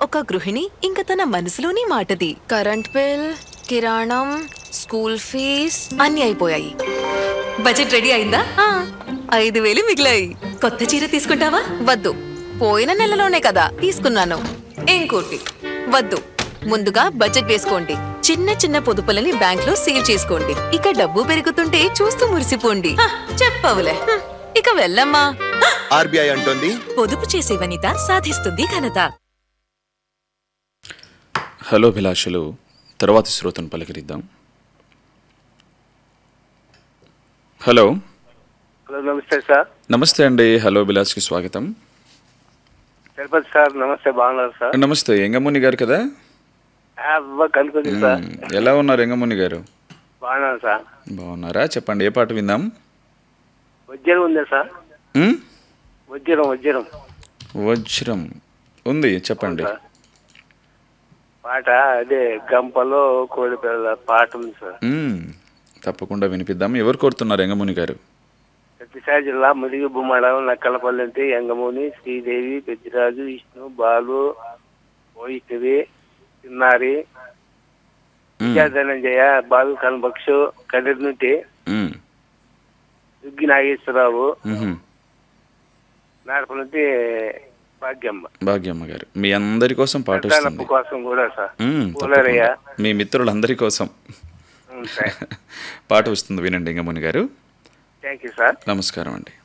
ఒక గృహిణి ఇంక తన మనసులోని మాటది కరెంట్ బిల్ కిరాణం స్కూల్ ఫీజ్ అన్ని అయిపోయాయి బడ్జెట్ రెడీ అయిందా ఆ, ఐదు వేలు మిగిలాయి కొత్త చీర తీసుకుంటావా వద్దు పోయిన నెలలోనే కదా తీసుకున్నాను ఇంకోటి వద్దు ముందుగా బడ్జెట్ వేసుకోండి చిన్న చిన్న పొదుపులని బ్యాంక్ లో సేవ్ చేసుకోండి ఇక డబ్బు పెరుగుతుంటే చూస్తూ మురిసిపోండి హ, చెప్పవులే హ్మ్, ఇక వెళ్ళమ్మా ఆర్బీఐ అంటోంది పొదుపు చేసే వనిత సాధిస్తుంది ఘనత హలో అభిలాషలు తర్వాతి శ్రోతను పలకరిద్దాం హలో హలో నమస్తే సార్ నమస్తే అండి హలో అభిలాష్కి స్వాగతం తిరుపతి సార్ నమస్తే బాగున్నారు సార్ నమస్తే ఎంగముని గారు కదా అబ్బా కనుకుంది సార్ మ్, ఎలా ఉన్నారు ఎంగముని గారు బాగున్నాను సార్ బాగున్నారా చెప్పండి ఏ పాట విందాం వజ్రం ఉందా సార్ మ్? వజ్రం వజ్రం వజ్రం ఉంది చెప్పండి సార్ పాట అదే గంపలో కోడి పిల్లల పాట ఉంది సార్ మ్, తప్పకుండా వినిపిద్దాం ఎవరు కోరుతున్నారు ఎంగముని గారు సత్యసాయి జిల్లా ముదిగి బుమ్మడం నక్కలపల్లి యంగముని శ్రీదేవి పెద్దిరాజు విష్ణు బాలు వైష్ణవి చిన్నారి మ్, విద్యాధనంజయ బాలు కనబక్షు కదిరి నుండి మ్, దుగ్గి నాగేశ్వరరావు మ్హూ. నాడప నుండి భాగ్యమ్మ భాగ్యమ్మ గారు మీ అందరి కోసం పాట వస్తుంది ప్రధానపు కోసం కూడా సార్ మ్, పూలరయ్య తప్పకుండా. మీ మిత్రులందరి కోసం అవును సార్ పాట వస్తుంది వినండి ఎంగముని గారు థ్యాంక్ యూ సార్ నమస్కారం అండి